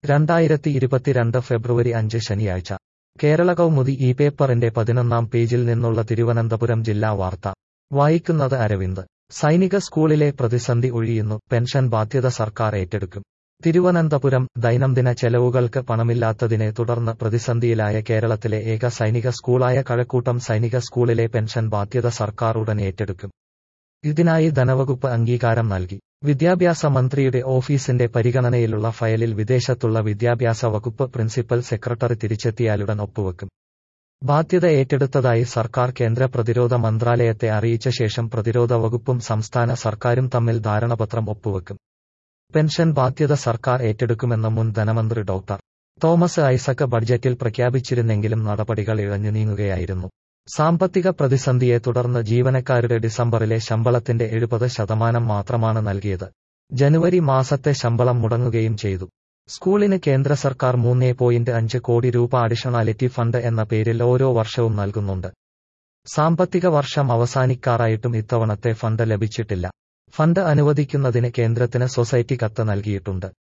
രണ്ടായിരത്തി ഇരുപത്തിരണ്ട് ഫെബ്രുവരി അഞ്ച് ശനിയാഴ്ച കേരള കൗമുദി ഈ പേപ്പറിന്റെ പതിനൊന്നാം പേജിൽ നിന്നുള്ള തിരുവനന്തപുരം ജില്ലാ വാർത്ത വായിക്കുന്നത് അരവിന്ദ് സൈനിക സ്കൂളിലെ പ്രതിസന്ധി ഒഴിയുന്നു പെൻഷൻ ബാധ്യത സർക്കാർ ഏറ്റെടുക്കും തിരുവനന്തപുരം ദൈനംദിന ചെലവുകൾക്ക് പണമില്ലാത്തതിനെ തുടർന്ന് പ്രതിസന്ധിയിലായ കേരളത്തിലെ ഏക സൈനിക സ്കൂളായ കഴക്കൂട്ടം സൈനിക സ്കൂളിലെ പെൻഷൻ ബാധ്യത സർക്കാർ ഉടൻ ഏറ്റെടുക്കും ഇതിനായി ധനവകുപ്പ് അംഗീകാരം നൽകി വിദ്യാഭ്യാസ മന്ത്രിയുടെ ഓഫീസിന്റെ പരിഗണനയിലുള്ള ഫയലിൽ വിദേശത്തുള്ള വിദ്യാഭ്യാസ വകുപ്പ് പ്രിൻസിപ്പൽ സെക്രട്ടറി തിരിച്ചെത്തിയാലുടൻ ഒപ്പുവെക്കും ബാധ്യത ഏറ്റെടുത്തതായി സർക്കാർ കേന്ദ്ര പ്രതിരോധ മന്ത്രാലയത്തെ അറിയിച്ച ശേഷം പ്രതിരോധ വകുപ്പും സംസ്ഥാന സർക്കാരും തമ്മിൽ ധാരണപത്രം ഒപ്പുവെക്കും പെൻഷൻ ബാധ്യത സർക്കാർ ഏറ്റെടുക്കുമെന്ന് മുൻ ധനമന്ത്രി ഡോക്ടർ തോമസ് ഐസക് ബഡ്ജറ്റിൽ പ്രഖ്യാപിച്ചിരുന്നെങ്കിലും നടപടികൾ ഇഴഞ്ഞു നീങ്ങുകയായിരുന്നു സാമ്പത്തിക പ്രതിസന്ധിയെ തുടർന്ന് ജീവനക്കാരുടെ ഡിസംബറിലെ ശമ്പളത്തിന്റെ എഴുപത് ശതമാനം മാത്രമാണ് നൽകിയത് ജനുവരി മാസത്തെ ശമ്പളം മുടങ്ങുകയും ചെയ്തു സ്കൂളിന് കേന്ദ്ര സർക്കാർ മൂന്നേ പോയിന്റ് അഞ്ച് കോടി രൂപ അഡിഷണാലിറ്റി ഫണ്ട് എന്ന പേരിൽ ഓരോ വർഷവും നൽകുന്നുണ്ട് സാമ്പത്തിക വർഷം അവസാനിക്കാറായിട്ടും ഇത്തവണത്തെ ഫണ്ട് ലഭിച്ചിട്ടില്ല ഫണ്ട് അനുവദിക്കുന്നതിന് കേന്ദ്രത്തിന് സൊസൈറ്റി കത്ത് നൽകിയിട്ടുണ്ട്